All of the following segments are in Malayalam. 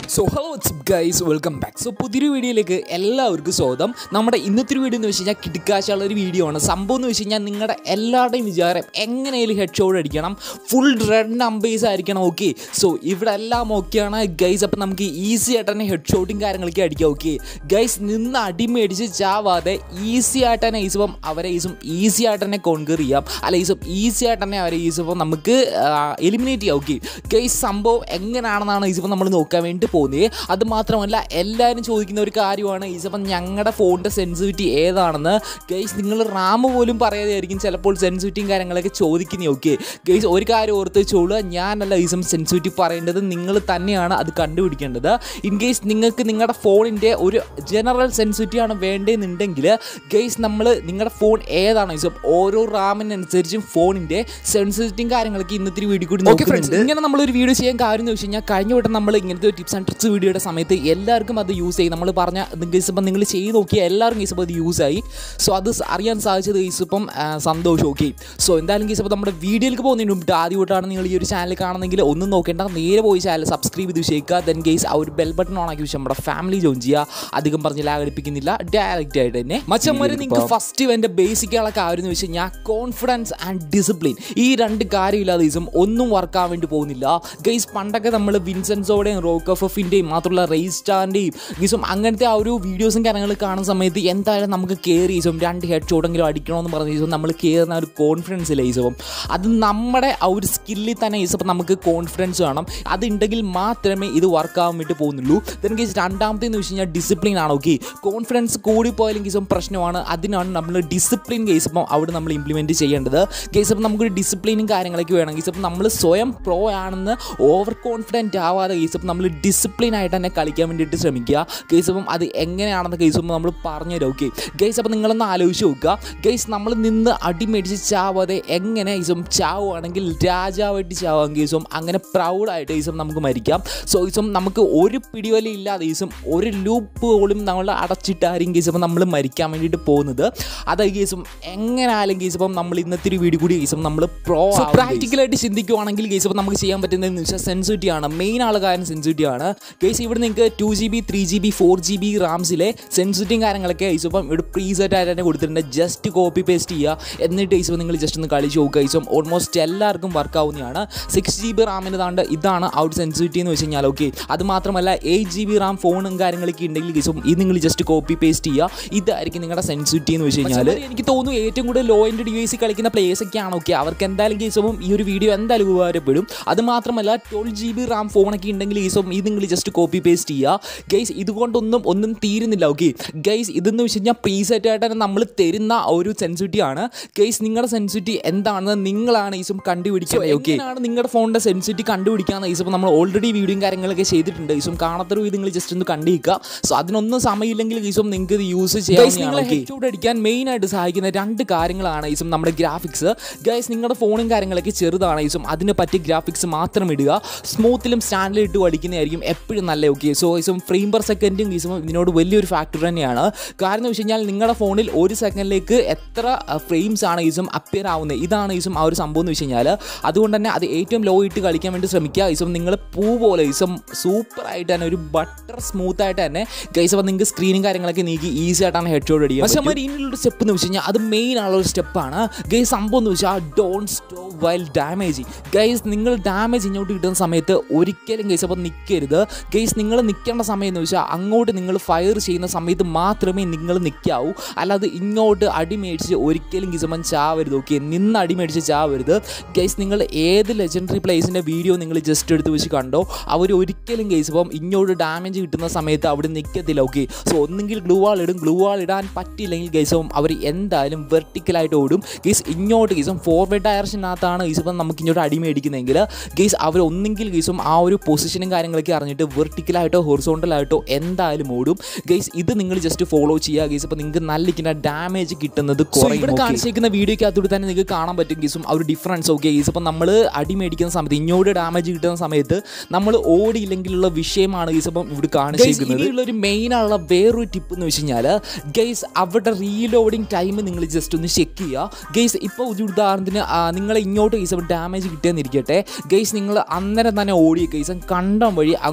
so hello it's guys welcome back so പുതിയൊരു വീഡിയോയിലേക്ക് എല്ലാവർക്കും സ്വാഗതം നമ്മുടെ ഇന്നത്തെ ഒരു വീഡിയോ എന്ന് വെച്ച് കഴിഞ്ഞാൽ കിടക്കാശുള്ള ഒരു വീഡിയോ ആണ് സംഭവം എന്ന് വെച്ച് കഴിഞ്ഞാൽ നിങ്ങളുടെ എല്ലാവരുടെയും വിചാരം എങ്ങനെയും ഹെഡ് ഷോട്ട് അടിക്കണം ഫുൾ റെഡ് നമ്പേഴ്സ് ആയിരിക്കണം ഓക്കെ സോ ഇവിടെ എല്ലാം ഓക്കെയാണ് ഗൈസ് അപ്പം നമുക്ക് ഈസി ആയിട്ട് തന്നെ ഹെഡ് ഷോട്ടും കാര്യങ്ങളൊക്കെ അടിക്കാം ഓക്കെ ഗൈസ് നിന്ന് അടിമേടിച്ച് ചാവാതെ ഈസി ആയിട്ട് തന്നെ ഈസപ്പം അവരെ ഈസും ഈസി ആയിട്ട് തന്നെ കോൺകർ ചെയ്യാം അല്ല ഈസും ഈസി ആയിട്ട് തന്നെ അവരെ ഈസപ്പം നമുക്ക് എലിമിനേറ്റ് ചെയ്യാം ഓക്കെ ഗൈസ് സംഭവം എങ്ങനെയാണെന്നാണ് ഈസപ്പം നമ്മൾ നോക്കാൻ വേണ്ടി പോകുന്നത് അത് മാത്രമല്ല എല്ലാവരും ചോദിക്കുന്ന ഒരു കാര്യമാണ് ഈസപ്പം ഞങ്ങളുടെ ഫോണിൻ്റെ സെൻസിറ്റിവിറ്റി ഏതാണെന്ന് ഗൈസ് നിങ്ങൾ റാം പോലും പറയാതെ ആയിരിക്കും ചിലപ്പോൾ സെൻസിറ്റിയും കാര്യങ്ങളൊക്കെ ചോദിക്കുന്നത് ഓക്കെ ഗൈസ് ഒരു കാര്യം ഓർത്ത് വെച്ചോളുക ഞാനല്ല ഈസം സെൻസിറ്റിവ് പറയേണ്ടത് നിങ്ങൾ തന്നെയാണ് അത് കണ്ടുപിടിക്കേണ്ടത് ഇൻ കേസ് നിങ്ങൾക്ക് നിങ്ങളുടെ ഫോണിൻ്റെ ഒരു ജനറൽ സെൻസിറ്റിവ് ആണ് വേണ്ടതെന്നുണ്ടെങ്കിൽ ഗൈസ് നമ്മൾ നിങ്ങളുടെ ഫോൺ ഏതാണ് ഈസം ഓരോ റാമിനനുസരിച്ചും ഫോണിൻ്റെ സെൻസിറ്റിയും കാര്യങ്ങളൊക്കെ ഇന്നത്തെ വീഡിയോ കൂടി നോക്കുന്നുണ്ട് ഇങ്ങനെ നമ്മളൊരു വീഡിയോ ചെയ്യാൻ കാര്യം എന്ന് വെച്ച് കഴിഞ്ഞാൽ കഴിഞ്ഞ വട്ടം നമ്മൾ ഇങ്ങനത്തെ ടിപ്സ് ആൻഡ് ട്രിക്സ് വീഡിയോയുടെ സമയത്ത് എല്ലാവർക്കും അത് യൂസ് ചെയ്യും നമ്മൾ പറഞ്ഞ ഗൈസ് ഇപ്പം നിങ്ങൾ ചെയ്ത് നോക്കിയാൽ എല്ലാവർക്കും ഗൈസ് അത് യൂസ് ആയി സോ അത് അറിയാൻ സാധിച്ചത് ഗൈസ് ഇപ്പം ആ, സന്തോഷം ഓക്കെ സോ എന്തായാലും ഗൈസ് അപ്പോൾ നമ്മുടെ വീഡിയോയിലേക്ക് പോകുന്നതിന് മുമ്പ് ആദ്യമായിട്ടാണ് നിങ്ങൾ ഈ ഒരു ചാനൽ കാണുന്നെങ്കിൽ ഒന്നും നോക്കേണ്ട നേരെ പോയി ചാനൽ സബ്സ്ക്രൈബ് ചെയ്ത് വെച്ചേക്കുക ദെൻ ഗൈസ് ആ ഒരു ബെൽ ബട്ടൺ ഓൺ ആക്കി വെച്ച് നമ്മുടെ ഫാമിലി ജോയിൻ ചെയ്യുക അധികം പറഞ്ഞ് ലാഗടിപ്പിക്കുന്നില്ല ഡയറക്റ്റ് ആയിട്ട് തന്നെ മച്ചന്മാരെ നിങ്ങൾക്ക് ഫസ്റ്റ് എൻ്റെ ബേസിക്കുള്ള കാര്യം എന്ന് വെച്ച് കഴിഞ്ഞാൽ കോൺഫിഡൻസ് ആൻഡ് ഡിസിപ്ലിൻ ഈ രണ്ട് കാര്യമില്ലാതെ ദിവസം ഒന്നും വർക്കാൻ വേണ്ടി പോകുന്നില്ല ഗൈസ് പണ്ടൊക്കെ നമ്മൾ വിൻസെൻസോടെയും റോക്ക് ഓഫ് എഫിൻ്റെയും മാത്രമല്ല റെയ്സ്റ്റാറിൻ്റെയും ഗീസും അങ്ങനത്തെ ആ ഒരു വീഡിയോസും കാര്യങ്ങൾ കാണുന്ന സമയത്ത് എന്തായാലും നമുക്ക് കയറി ഈസും രണ്ട് ഹെഡ് ഷോട്ടെങ്കിലും അടിക്കണമെന്ന് പറഞ്ഞ ഈസും നമ്മൾ കയറുന്ന ആ ഒരു കോൺഫിഡൻസ് ഇല്ല ഈസും അത് നമ്മുടെ ആ ഒരു സ്കില്ലിൽ തന്നെ ഈസും നമുക്ക് കോൺഫിഡൻസ് വേണം അതുണ്ടെങ്കിൽ മാത്രമേ ഇത് വർക്ക് ആവാൻ വേണ്ടി പോകുന്നുള്ളൂ ദെൻ ഗീസ് രണ്ടാമത്തെ എന്ന് വെച്ച് കഴിഞ്ഞാൽ ഡിസിപ്ലിൻ ആണ് ഓക്കെ കോൺഫിഡൻസ് കൂടിപ്പോയാലും ഗീസും പ്രശ്നമാണ് അതിനാണ് നമ്മൾ ഡിസിപ്ലിൻ കേസ് ഇപ്പം അവിടെ നമ്മൾ ഇംപ്ലിമെൻറ്റ് ചെയ്യേണ്ടത് കേസ് ഇപ്പം നമുക്കൊരു ഡിസിപ്ലിനും കാര്യങ്ങളൊക്കെ വേണം കേസ് ഇപ്പം നമ്മൾ സ്വയം പ്രോ ആണെന്ന് ഓവർ കോൺഫിഡൻറ്റ് ആവാതെ കേസ് ഇപ്പം നമ്മൾ ഡിസിപ്ലിൻ ആയിട്ട് തന്നെ കളിക്കാൻ വേണ്ടിയിട്ട് ശ്രമിക്കുക കേസ് ഇപ്പം അത് എങ്ങനെയാണെന്ന് കേസ് ഇപ്പം നമ്മൾ പറഞ്ഞുതരാം ഓക്കെ ഗൈസ് അപ്പം നിങ്ങളൊന്ന് ആലോചിച്ച് നോക്കുക ഗൈസ് നമ്മൾ നിന്ന് അടിമേടിച്ച് ചാവാതെ എങ്ങനെ ഈസും ചാവുകയാണെങ്കിൽ രാജാവായിട്ട് ചാവാം കേസും അങ്ങനെ പ്രൗഡായിട്ട് ഈസും നമുക്ക് മരിക്കാം സോ ഈസും നമുക്ക് ഒരു പിടിവലി ഇല്ലാതെ ഈസും ഒരു ലൂപ്പ് പോലും നമ്മൾ അടച്ചിട്ടായിരിക്കും കേസ് ഇപ്പം നമ്മൾ മരിക്കാൻ വേണ്ടിയിട്ട് പോകുന്നത് അത് കേസും എങ്ങനെ ആയാലും കേസ് ഇപ്പം നമ്മൾ ഇന്നത്തെ ഒരു വീഡിയോ കൂടി കേസും നമ്മൾ പ്രോ പ്രാക്ടിക്കലായിട്ട് ചിന്തിക്കുവാണെങ്കിൽ കേസ് ഇപ്പം നമുക്ക് ചെയ്യാൻ പറ്റുന്നതെന്ന് വെച്ചാൽ സെൻസിറ്റിവ് ആണ് മെയിൻ ആൾ കാര്യം സെൻസിറ്റിവ് ആണ് കേസ് ഇവിടെ നിങ്ങൾക്ക് two G B three G B four G B റാംസിലെ സെൻസിറ്റിവും കാര്യങ്ങളൊക്കെ കേസ് ഇപ്പം ഇവിടെ പ്രീസെറ്റ് ആയിട്ട് തന്നെ കൊടുത്തിട്ടുണ്ട് ജസ്റ്റ് കോപ്പി പേസ്റ്റ് ചെയ്യുക എന്നിട്ട് കേസ് ഇപ്പം നിങ്ങൾ ജസ്റ്റ് ഒന്ന് കളിച്ച് നോക്കുക കേസും ഓൾമോസ്റ്റ് എല്ലാവർക്കും വർക്ക് ആവുന്നതാണ് സിക്സ് ജി ബി റാമിന് താണ്ട് ഇതാണ് ഔട്ട് സെൻസിറ്റിവ് എന്ന് വെച്ച് കഴിഞ്ഞാൽ ഓക്കെ അത് മാത്രമല്ല എയ്റ്റ് ജി ബി റാം ഫോണും കാര്യങ്ങളൊക്കെ ഉണ്ടെങ്കിൽ കേസും ഇത് നിങ്ങൾ ജസ്റ്റ് കോപ്പി പേസ്റ്റ് ചെയ്യുക ഇതായിരിക്കും നിങ്ങളുടെ സെൻസിറ്റിവ് എന്ന് വെച്ച് കഴിഞ്ഞാൽ എനിക്ക് തോന്നുന്നു ഏറ്റവും കൂടുതൽ ലോ എൻഡ് ഡിവൈസ് കളിക്കുന്ന പ്ലേയേഴ്സ് ഒക്കെ ആണ് ഓക്കെ അവർക്ക് എന്തായാലും കേസും ഈ ഒരു വീഡിയോ എന്തായാലും ഉപകാരപ്പെടും അത് മാത്രമല്ല ട്വൽവ് ജി ബി റാം ഫോണൊക്കെ ഉണ്ടെങ്കിൽ കേസും ഇത് നിങ്ങൾ ജസ്റ്റ് കോപ്പി പേസ്റ്റ് ചെയ്യുക ഗൈസ് ഇതുകൊണ്ടൊന്നും ഒന്നും തീരുന്നില്ല ഓക്കെ ഗൈസ് ഇതെന്ന് വെച്ച് കഴിഞ്ഞാൽ പ്രീസെറ്റ് ആയിട്ട് തന്നെ നമ്മൾ തരുന്ന ആ ഒരു സെൻസിറ്റിവ് ആണ് ഗൈസ് നിങ്ങളുടെ സെൻസിറ്റിവ് എന്താണെന്ന് നിങ്ങളാണ് ഈസും കണ്ടുപിടിക്കുന്നത് ഓക്കെ ആണ് നിങ്ങളുടെ ഫോണിൻ്റെ സെൻസിറ്റിവ് കണ്ടുപിടിക്കാന്ന് ഈസും നമ്മൾ ഓൾറെഡി വീഡിയോയും കാര്യങ്ങളൊക്കെ ചെയ്തിട്ടുണ്ട് ഈസും കാണാത്തൊരു ഇത് നിങ്ങൾ ജസ്റ്റ് ഒന്ന് കണ്ടിരിക്കുക സോ അതിനൊന്നും സമയമില്ലെങ്കിൽ ഈസും നിങ്ങൾക്ക് ഇത് യൂസ് ചെയ്യാം ഹെഡ്ഷോട്ട് അടിക്കാൻ മെയിൻ ആയിട്ട് സഹായിക്കുന്ന രണ്ട് കാര്യങ്ങളാണ് ഈസും നമ്മുടെ ഗ്രാഫിക്സ് ഗൈസ് നിങ്ങളുടെ ഫോണും കാര്യങ്ങളൊക്കെ ചെറുതാണ് ഈസും അതിന് പറ്റിയ ഗ്രാഫിക്സ് മാത്രം ഇടുക സ്മൂത്തിലും സ്റ്റാൻഡിലും ഇട്ട് അടിക്കുന്നതായിരിക്കും എപ്പോഴും നല്ല ഓക്കെ സോ ഈസും ഫ്രെയിം പെർ സെക്കൻഡും ഈസും ഇതിനോട് വലിയൊരു ഫാക്ടർ തന്നെയാണ് കാരണം എന്ന് വെച്ച് കഴിഞ്ഞാൽ നിങ്ങളുടെ ഫോണിൽ ഒരു സെക്കൻഡിലേക്ക് എത്ര ഫ്രെയിംസ് ആണ് ഈസും അപ്പിയർ ആവുന്നത് ഇതാണ് ഈസും ആ ഒരു സംഭവം എന്ന് വെച്ച് കഴിഞ്ഞാൽ അതുകൊണ്ട് തന്നെ അത് ഏറ്റവും ലോ ഇട്ട് കളിക്കാൻ വേണ്ടി ശ്രമിക്കുക ഈസും നിങ്ങൾ പൂ പോലെ ഈസും സൂപ്പർ ആയിട്ട് തന്നെ ഒരു ബട്ടർ സ്മൂത്ത് ആയിട്ട് തന്നെ ഗൈസ് അപ്പോൾ നിങ്ങൾക്ക് സ്ക്രീനും കാര്യങ്ങളൊക്കെ നീക്കി ഈസി ആയിട്ടാണ് ഹെഡ് ഷോട്ട് അടിക്കുക പക്ഷേ നമ്മൾ ഇതിനുള്ള സ്റ്റെപ്പ് എന്ന് വെച്ച് കഴിഞ്ഞാൽ അത് മെയിൻ ആയുള്ള ഒരു സ്റ്റെപ്പാണ് ഗൈസ് സംഭവം എന്ന് വെച്ചാൽ don't stow while damage guys നിങ്ങൾ ഡാമേജ് ഇങ്ങോട്ട് കിട്ടുന്ന സമയത്ത് ഒരിക്കലും ഗൈസ് അപ്പോൾ നിൽക്കരുത് ഗൈസ് നിങ്ങൾ നിൽക്കേണ്ട സമയം എന്ന് വെച്ചാൽ അങ്ങോട്ട് നിങ്ങൾ ഫയർ ചെയ്യുന്ന സമയത്ത് മാത്രമേ നിങ്ങൾ നിൽക്കാവൂ അല്ലാതെ ഇങ്ങോട്ട് അടിമേടിച്ച് ഒരിക്കലും ഗിസമൻ ചാവരുത് ഓക്കെ നിന്ന് അടിമേടിച്ച് ചാവരുത് ഗൈസ് നിങ്ങൾ ഏത് ലെജൻഡറി പ്ലേസിൻ്റെ വീഡിയോ നിങ്ങൾ ജസ്റ്റ് എടുത്ത് വെച്ച് കണ്ടോ അവർ ഒരിക്കലും ഗൈസ് ഇപ്പം ഇങ്ങോട്ട് ഡാമേജ് കിട്ടുന്ന സമയത്ത് അവിടെ നിൽക്കത്തില്ല ഓക്കെ സോ ഒന്നെങ്കിൽ ഗ്ലൂ വാൾ ഇടും ഗ്ലൂ വാൾ ഇടാൻ പറ്റില്ലെങ്കിൽ ഗൈസും അവർ എന്തായാലും വെർട്ടിക്കലായിട്ട് ഓടും ഗൈസ് ഇങ്ങോട്ട് ഗൈസും ഫോർവേഡ് ഡയറക്ഷനകത്താണ് ഗൈസ് ഇപ്പം നമുക്ക് ഇങ്ങോട്ട് അടിമേടിക്കുന്നതെങ്കിൽ ഗൈസ് അവർ ഒന്നെങ്കിൽ ഗൈസും ആ ഒരു പൊസിഷനും കാര്യങ്ങളൊക്കെ അറിഞ്ഞിട്ട് വെർട്ടിക്കലായിട്ടോ ഹൊറിസോണ്ടലായിട്ടോ എന്തായാലും ഓടും ഗൈസ് ഇത് നിങ്ങൾ ജസ്റ്റ് ഫോളോ ചെയ്യുക ഗൈസ് അപ്പോൾ നിങ്ങൾക്ക് നല്ല ഇങ്ങനെ ഡാമേജ് കിട്ടുന്നത് കുറയും ഇവിടെ കാണിച്ചിരിക്കുന്ന വീഡിയോക്കകത്തൂടെ തന്നെ നിങ്ങൾക്ക് കാണാൻ പറ്റും ഗൈസും ആ ഒരു ഡിഫറൻസ് ഓക്കെ ഗൈസ് അപ്പം നമ്മൾ അടിമേടിക്കുന്ന സമയത്ത് ഇങ്ങോട്ട് ഡാമേജ് കിട്ടുന്ന സമയത്ത് നമ്മൾ ഓടിയില്ലെങ്കിലുള്ള വിഷയമാണ് ഗൈസ് അപ്പം ഇവിടെ കാണിച്ചിരിക്കുന്നത് ഇതിലുള്ള ഒരു മെയിൻ ആയുള്ള വേറൊരു ടിപ്പ് എന്ന് വെച്ച് കഴിഞ്ഞാൽ ഗൈസ് അവിടെ റീലോഡിങ് ടൈം നിങ്ങൾ ജസ്റ്റ് ഒന്ന് ചെക്ക് ചെയ്യുക ഗൈസ് ഇപ്പോൾ ഒരു ഉദാഹരണത്തിന് നിങ്ങൾ ഇങ്ങോട്ട് ഗൈസ് ഡാമേജ് കിട്ടിയെന്നിരിക്കട്ടെ ഗൈസ് നിങ്ങൾ അന്നേരം തന്നെ ഓടിയ ഗൈസ് കണ്ടം വഴി അങ്ങോട്ട്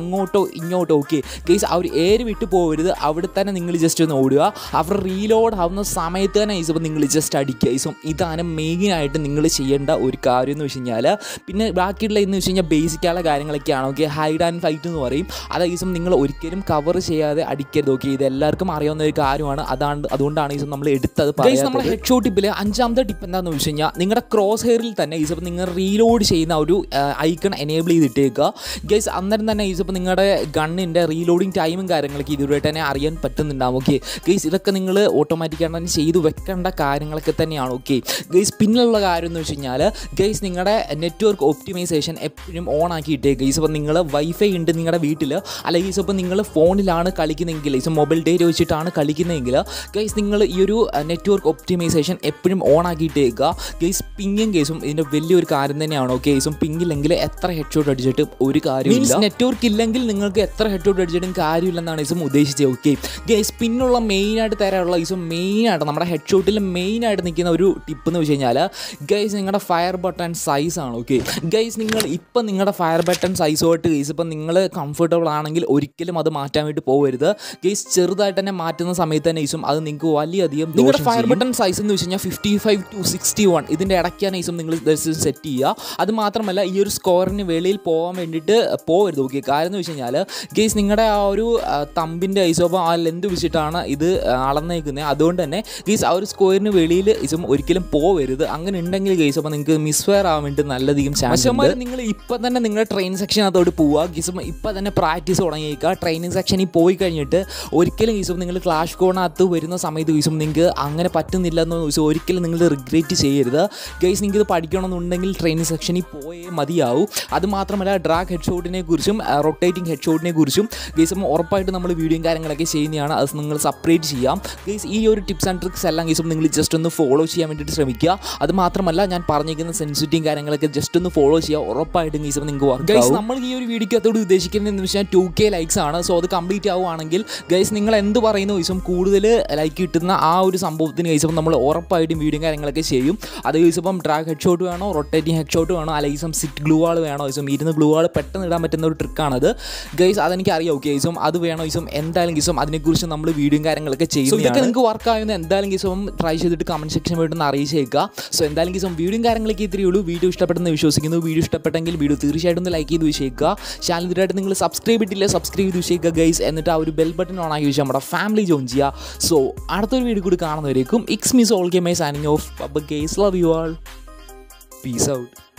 അങ്ങോട്ടോ ഇങ്ങോട്ടോ ഓക്കെ ഗൈസ് അവർ ഏര് വിട്ട് പോകരുത് അവിടെ തന്നെ നിങ്ങൾ ജസ്റ്റ് ഒന്ന് ഓടുക അവർ റീലോഡ് ആവുന്ന സമയത്ത് തന്നെ ഗൈസ് അപ്പോൾ നിങ്ങൾ ജസ്റ്റ് അടിക്കുക ഗൈസ് ഇതാണ് മെയിനായിട്ട് നിങ്ങൾ ചെയ്യേണ്ട ഒരു കാര്യം എന്ന് വെച്ച് കഴിഞ്ഞാൽ പിന്നെ ബാക്കിയുള്ള എന്ന് വെച്ച് കഴിഞ്ഞാൽ ബേസിക്കായുള്ള കാര്യങ്ങളൊക്കെയാണ് ഓക്കെ ഹൈഡ് ആൻഡ് ഫൈറ്റ് എന്ന് പറയും അത് ഗൈസും നിങ്ങൾ ഒരിക്കലും കവർ ചെയ്യാതെ അടിക്കരുത് ഓക്കെ ഇത് എല്ലാവർക്കും അറിയാവുന്ന ഒരു കാര്യമാണ് അതാണ് അതുകൊണ്ടാണ് ഗൈസും നമ്മൾ എടുത്തത് ഗൈസ് നമ്മുടെ ഹെഡ് ഷോട്ട് ടിപ്പിൽ അഞ്ചാമത്തെ ടിപ്പ് എന്താണെന്ന് വെച്ച് കഴിഞ്ഞാൽ നിങ്ങളുടെ ക്രോസ് ഹെയറിൽ തന്നെ ഗൈസ് അപ്പോൾ നിങ്ങൾ റീലോഡ് ചെയ്യുന്ന ഒരു ഐക്കൺ എനേബിൾ ചെയ്തിട്ടേക്കുക ഗൈസ് അന്നേരം തന്നെ ഗൈസ് ഇപ്പോൾ നിങ്ങളുടെ ഗണ്ണിൻ്റെ റീലോഡിങ് ടൈമും കാര്യങ്ങളൊക്കെ ഇതുവരെയായിട്ട് തന്നെ അറിയാൻ പറ്റുന്നുണ്ടാവും ഓക്കെ ഗൈസ് ഇതൊക്കെ നിങ്ങൾ ഓട്ടോമാറ്റിക്കായിട്ട് തന്നെ ചെയ്ത് വെക്കേണ്ട കാര്യങ്ങളൊക്കെ തന്നെയാണ് ഓക്കെ ഗൈസ് പിന്നിലുള്ള കാര്യം എന്ന് വെച്ച് കഴിഞ്ഞാൽ ഗൈസ് നിങ്ങളുടെ നെറ്റ്വർക്ക് ഒപ്റ്റിമൈസേഷൻ എപ്പോഴും ഓൺ ആക്കിയിട്ടേ ഗൈസ് അപ്പോൾ നിങ്ങൾ വൈഫൈ ഉണ്ട് നിങ്ങളുടെ വീട്ടിൽ അല്ലെങ്കിൽ ഗൈസ് ഇപ്പോൾ നിങ്ങൾ ഫോണിലാണ് കളിക്കുന്നതെങ്കിൽ ഗൈസ് മൊബൈൽ ഡേറ്റ വെച്ചിട്ടാണ് കളിക്കുന്നതെങ്കിൽ ഗൈസ് നിങ്ങൾ ഈ ഒരു നെറ്റ്വർക്ക് ഒപ്റ്റിമൈസേഷൻ എപ്പോഴും ഓൺ ആക്കിയിട്ടേക്കുക ഗൈസ് പിങ്ങും കേസും ഇതിൻ്റെ വലിയൊരു കാര്യം തന്നെയാണ് ഓക്കെ ഗൈസും പിങ്ങില്ലെങ്കിൽ എത്ര ഹെഡ് ഷോട്ട് അടിച്ചിട്ടും ഒരു കാര്യമില്ല നെറ്റ്വർക്ക് ഇല്ലെങ്കിൽ നിങ്ങൾക്ക് എത്ര ഹെഡ് ഷോട്ട് അടിച്ചിട്ടും കാര്യമില്ലെന്നാണ് ഇസും ഉദ്ദേശിച്ചത് ഓക്കെ ഗൈസ് പിന്നുള്ള മെയിനായിട്ട് തരാനുള്ള ഇസും മെയിനായിട്ട് നമ്മുടെ ഹെഡ് ഷോട്ടിൽ മെയിനായിട്ട് നിൽക്കുന്ന ഒരു ടിപ്പ് എന്ന് വെച്ച് കഴിഞ്ഞാൽ ഗൈസ് നിങ്ങളുടെ ഫയർ ബട്ടൺ സൈസ് ആണ് ഓക്കെ ഗൈസ് നിങ്ങൾ ഇപ്പം നിങ്ങളുടെ ഫയർ ബട്ടൺ സൈസുമായിട്ട് ഗൈസ് ഇപ്പം നിങ്ങൾ കംഫർട്ടബിൾ ആണെങ്കിൽ ഒരിക്കലും അത് മാറ്റാൻ വേണ്ടി പോകരുത് ഗൈസ് ചെറുതായിട്ട് തന്നെ മാറ്റുന്ന സമയത്ത് തന്നെ ഇസും അത് നിങ്ങൾക്ക് വലിയധികം നിങ്ങളുടെ ഫയർ ബട്ടൺ സൈസ് എന്ന് വെച്ച് കഴിഞ്ഞാൽ fifty five to sixty one ഇതിൻ്റെ ഇടയ്ക്കാണ് ഇസും നിങ്ങൾ സെറ്റ് ചെയ്യുക അത് മാത്രമല്ല ഈ ഒരു സ്കോറിന് വെളിയിൽ പോകാൻ വേണ്ടിയിട്ട് പോകരുത് ഓക്കെ കാര്യം എന്ന് വെച്ച് കഴിഞ്ഞാൽ ഗേസ് നിങ്ങളുടെ ആ ഒരു ആ, തമ്പിൻ്റെ ഐസോപ്പം ആ ലെന്ത് വെച്ചിട്ടാണ് ഇത് അളന്നേക്കുന്നത് അതുകൊണ്ട് തന്നെ ഗേസ് ആ ഒരു സ്കോറിന് വെളിയിൽ ഇസും ഒരിക്കലും പോവരുത് അങ്ങനെ ഉണ്ടെങ്കിൽ ഗേസ് അപ്പോൾ നിങ്ങൾക്ക് മിസ്ഫയർ ആവാൻ വേണ്ടി നല്ലധികം ചാൻസ് നിങ്ങൾ ഇപ്പം തന്നെ നിങ്ങളുടെ ട്രെയിൻ സെക്ഷനകത്തോട്ട് പോവുക ഗീസും ഇപ്പം തന്നെ പ്രാക്ടീസ് തുടങ്ങിയേക്കുക ട്രെയിനിങ് സെക്ഷനിൽ പോയി കഴിഞ്ഞിട്ട് ഒരിക്കലും ഗീസും നിങ്ങൾ ക്ലാഷ് കോണകത്ത് വരുന്ന സമയത്ത് ഗീസും നിങ്ങൾക്ക് അങ്ങനെ പറ്റുന്നില്ല എന്ന് ചോദിച്ചാൽ ഒരിക്കലും നിങ്ങൾ റിഗ്രറ്റ് ചെയ്യരുത് ഗൈസ് നിങ്ങൾക്ക് ഇത് പഠിക്കണമെന്നുണ്ടെങ്കിൽ ട്രെയിനിങ് സെക്ഷനിൽ പോയേ മതിയാവും അത് മാത്രമല്ല ഡ്രാഗ് ഹെഡ് ഷോട്ടിനെ കുറിച്ചും റൊട്ടേറ്റിംഗ് ഹെഡ് ഷോട്ടിനെ കുറിച്ചും ഗൈസ് ഉറപ്പായിട്ട് നമ്മൾ വീഡിയോയും കാര്യങ്ങളൊക്കെ ചെയ്യുന്നതാണ് അത് നിങ്ങൾ സെപ്പറേറ്റ് ചെയ്യാം ഗൈസ് ഈ ഒരു ടിപ്സ് ആൻഡ് ട്രിക്സ് എല്ലാം ഗൈസും നിങ്ങൾ ജസ്റ്റ് ഒന്ന് ഫോളോ ചെയ്യാൻ വേണ്ടിയിട്ട് ശ്രമിക്കുക അത് മാത്രമല്ല ഞാൻ പറഞ്ഞിരിക്കുന്ന സെൻസിറ്റിയും കാര്യങ്ങളൊക്കെ ജസ്റ്റ് ഒന്ന് ഫോളോ ചെയ്യുക ഉറപ്പായിട്ടും ഗൈസ് നിങ്ങൾക്ക് വർക്ക് ഗൈസ് നമ്മൾ ഈ ഒരു വീഡിയോക്കകത്തോട് ഉദ്ദേശിക്കുന്നതെന്ന് വെച്ചാൽ ടു കെ ലൈക്സ് ആണ് സോ അത് കംപ്ലീറ്റ് ആവുകയാണെങ്കിൽ ഗൈസ് നിങ്ങൾ എന്ത് പറയുന്നു ഗൈസും കൂടുതൽ ലൈക്ക് കിട്ടുന്ന ആ ഒരു സംഭവത്തിന് ഗൈസ് അപ്പം നമ്മൾ ഉറപ്പായിട്ടും വീഡിയോ കാര്യങ്ങളൊക്കെ ചെയ്യും അത് ഗൈസ് ഇപ്പം ഡ്രാഗ് ഹെഡ് ഷോട്ട് വേണോ റൊട്ടേറ്റിംഗ് ഹെഡ് ഷോട്ട് വേണോ അല്ലെങ്കിൽ സം സിറ്റ് ഗ്ലൂ ആൾ വേണോ ഗൈസും ഇരുന്ന് ഗ്ലൂ ആൾ പെട്ടെന്ന് ഇടാൻ പറ്റുന്ന ഒരു ട്രിക്കാണത് ഗൈസ് അതെനിക്ക് അറിയാം ഓക്കെ ഗൈസും അത് വേണോ ഗൈസും എന്തായാലും ഗൈസും അതിനെക്കുറിച്ച് നമ്മൾ വീഡിയോയും കാര്യങ്ങളൊക്കെ ചെയ്യും ഇതൊക്കെ നിങ്ങൾക്ക് വർക്ക് ആവുന്ന എന്തായാലും ഗൈസും ട്രൈ ചെയ്തിട്ട് കമൻറ്റ് സെക്ഷൻ വേണ്ടി ഒന്ന് അറിയിച്ചേക്കുക സോ എന്തായാലും ഗൈസും വീഡിയോയും കാര്യങ്ങളൊക്കെ ഇത്രയേ ഉള്ളൂ വീഡിയോ ഇഷ്ടപ്പെട്ടെന്ന് വിശ്വസിക്കുന്നു വീഡിയോ ഇഷ്ടപ്പെട്ടെങ്കിൽ വീഡിയോ തീർച്ചയായിട്ടും ഒന്ന് ലൈക്ക് ചെയ്ത് വെച്ചേക്കുക ചാനൽ ഇതുവരായിട്ട് നിങ്ങൾ സബ്സ്ക്രൈബ് ചെയ്തിട്ടില്ല സബ്സ്ക്രൈബ് ചെയ്ത് വെച്ചേക്കുക ഗൈസ് എന്നിട്ട് ആ ഒരു ബെൽ ബട്ടൺ ഓൺ ആക്കി വെച്ചാൽ നമ്മുടെ ഫാമിലി ജോയിൻ ചെയ്യുക സോ അടുത്തൊരു വീഡിയോ കൂടി കാണുന്നവരേക്കും ഇക്സ് മീസ് all game signing off guys love you all peace out